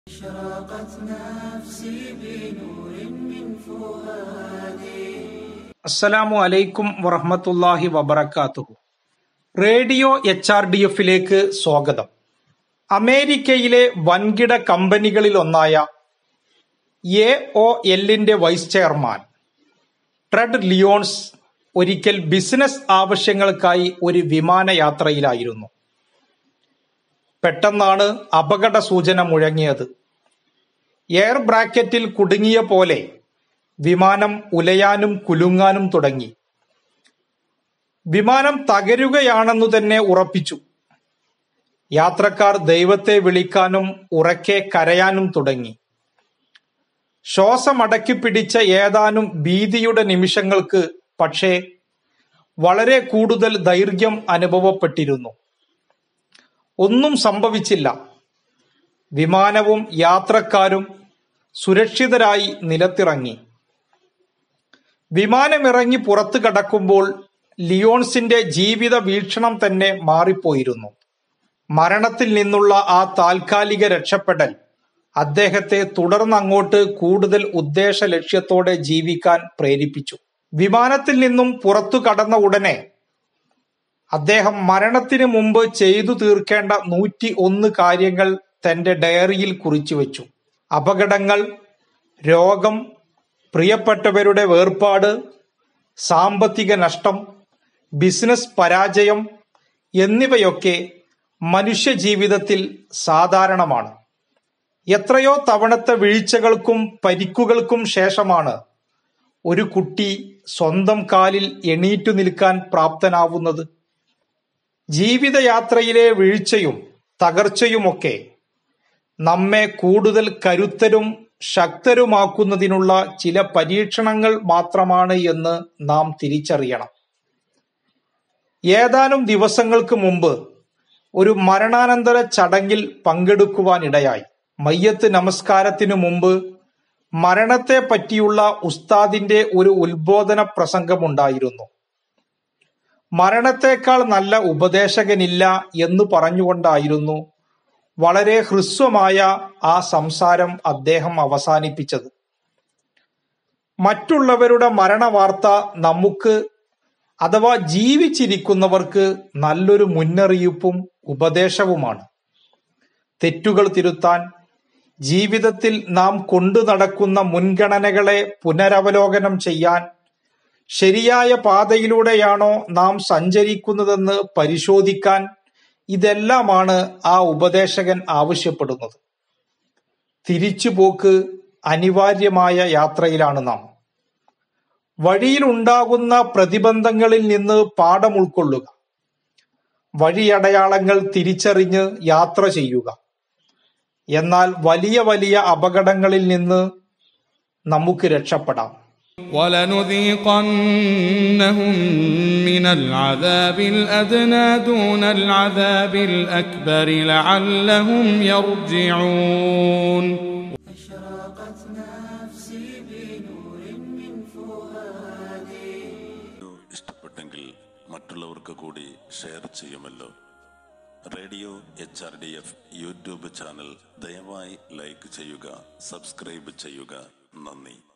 أشرقت نفسي بنور من فؤادي അസ്സലാമു അലൈക്കും വറഹ്മത്തുള്ളാഹി വബറകാതുഹു റേഡിയോ എച്ച് ആർ ഡി എഫിലേക്ക് സ്വാഗതം അമേരിക്കയിലെ വൻകിട കമ്പനികളിൽ ഒന്നായ എ ഒ എല്ലിന്റെ വൈസ് ചെയർമാൻ ട്രെഡ് ലിയോൺസ് ഒരിക്കൽ ബിസിനസ് ആവശ്യങ്ങൾക്കായി ഒരു വിമാനയാത്രയിലായിരുന്നു പെട്ടെന്നാണ് അപകട സൂചന മുഴങ്ങിയത് എയർ ബ്രാക്കറ്റിൽ കുടുങ്ങിയ പോലെ വിമാനം ഉലയാനും കുലുങ്ങാനും തുടങ്ങി വിമാനം തകരുകയാണെന്നു തന്നെ ഉറപ്പിച്ചു യാത്രക്കാർ ദൈവത്തെ വിളിക്കാനും ഉറക്കെ കരയാനും തുടങ്ങി ശ്വാസമടക്കി പിടിച്ച ഏതാനും ഭീതിയുടെ നിമിഷങ്ങൾക്ക് പക്ഷേ വളരെ കൂടുതൽ ദൈർഘ്യം അനുഭവപ്പെട്ടിരുന്നു ഒന്നും സംഭവിച്ചില്ല വിമാനവും യാത്രക്കാരും സുരക്ഷിതരായി നിലത്തിറങ്ങി വിമാനമിറങ്ങി പുറത്തു കടക്കുമ്പോൾ ലിയോൺസിന്റെ ജീവിത വീക്ഷണം തന്നെ മാറിപ്പോയിരുന്നു മരണത്തിൽ നിന്നുള്ള ആ താൽക്കാലിക രക്ഷപ്പെടൽ അദ്ദേഹത്തെ തുടർന്നങ്ങോട്ട് കൂടുതൽ ഉദ്ദേശ ലക്ഷ്യത്തോടെ ജീവിക്കാൻ പ്രേരിപ്പിച്ചു വിമാനത്തിൽ നിന്നും പുറത്തു കടന്ന ഉടനെ അദ്ദേഹം മരണത്തിന് മുമ്പ് ചെയ്തു തീർക്കേണ്ട നൂറ്റി ഒന്ന് കാര്യങ്ങൾ തന്റെ ഡയറിയിൽ കുറിച്ചു വെച്ചു അപകടങ്ങൾ രോഗം പ്രിയപ്പെട്ടവരുടെ വേർപാട് സാമ്പത്തിക നഷ്ടം ബിസിനസ് പരാജയം എന്നിവയൊക്കെ മനുഷ്യ ജീവിതത്തിൽ സാധാരണമാണ് എത്രയോ തവണത്തെ വീഴ്ചകൾക്കും പരിക്കുകൾക്കും ശേഷമാണ് ഒരു കുട്ടി സ്വന്തം കാലിൽ എണീറ്റു നിൽക്കാൻ പ്രാപ്തനാവുന്നത് ജീവിതയാത്രയിലെ വീഴ്ചയും തകർച്ചയുമൊക്കെ നമ്മെ കൂടുതൽ കരുത്തരും ശക്തരുമാക്കുന്നതിനുള്ള ചില പരീക്ഷണങ്ങൾ മാത്രമാണ് എന്ന് നാം തിരിച്ചറിയണം ഏതാനും ദിവസങ്ങൾക്ക് മുമ്പ് ഒരു മരണാനന്തര ചടങ്ങിൽ പങ്കെടുക്കുവാനിടയായി മയ്യത്ത് നമസ്കാരത്തിനു മുമ്പ് മരണത്തെ പറ്റിയുള്ള ഉസ്താദിന്റെ ഒരു ഉത്ബോധന പ്രസംഗമുണ്ടായിരുന്നു മരണത്തെക്കാൾ നല്ല ഉപദേശകനില്ല എന്ന് പറഞ്ഞുകൊണ്ടായിരുന്നു വളരെ ഹ്രസ്വമായ ആ സംസാരം അദ്ദേഹം അവസാനിപ്പിച്ചത് മറ്റുള്ളവരുടെ മരണവാർത്ത നമുക്ക് അഥവാ ജീവിച്ചിരിക്കുന്നവർക്ക് നല്ലൊരു മുന്നറിയിപ്പും ഉപദേശവുമാണ് തെറ്റുകൾ തിരുത്താൻ ജീവിതത്തിൽ നാം കൊണ്ടു നടക്കുന്ന മുൻഗണനകളെ പുനരവലോകനം ചെയ്യാൻ ശരിയായ പാതയിലൂടെയാണോ നാം സഞ്ചരിക്കുന്നതെന്ന് പരിശോധിക്കാൻ ഇതെല്ലാമാണ് ആ ഉപദേശകൻ ആവശ്യപ്പെടുന്നത് തിരിച്ചുപോക്ക് അനിവാര്യമായ യാത്രയിലാണ് നാം വഴിയിലുണ്ടാകുന്ന പ്രതിബന്ധങ്ങളിൽ നിന്ന് പാഠം ഉൾക്കൊള്ളുക വഴിയടയാളങ്ങൾ തിരിച്ചറിഞ്ഞ് യാത്ര ചെയ്യുക എന്നാൽ വലിയ വലിയ അപകടങ്ങളിൽ നിന്ന് നമുക്ക് രക്ഷപ്പെടാം ولنذيقنهم من العذاب الأدنى دون العذاب الأكبر لعلهم يرجعون أشرقت نفسي بنور من فؤادي വീഡിയോ ഇഷ്ടപ്പെട്ടെങ്കിൽ മറ്റുള്ളവർക്ക് കൂടി ഷെയർ ചെയ്യുമല്ലോ radio H R D F YouTube channel ദയവായി ലൈക്ക് ചെയ്യുക സബ്സ്ക്രൈബ് ചെയ്യുക നന്ദി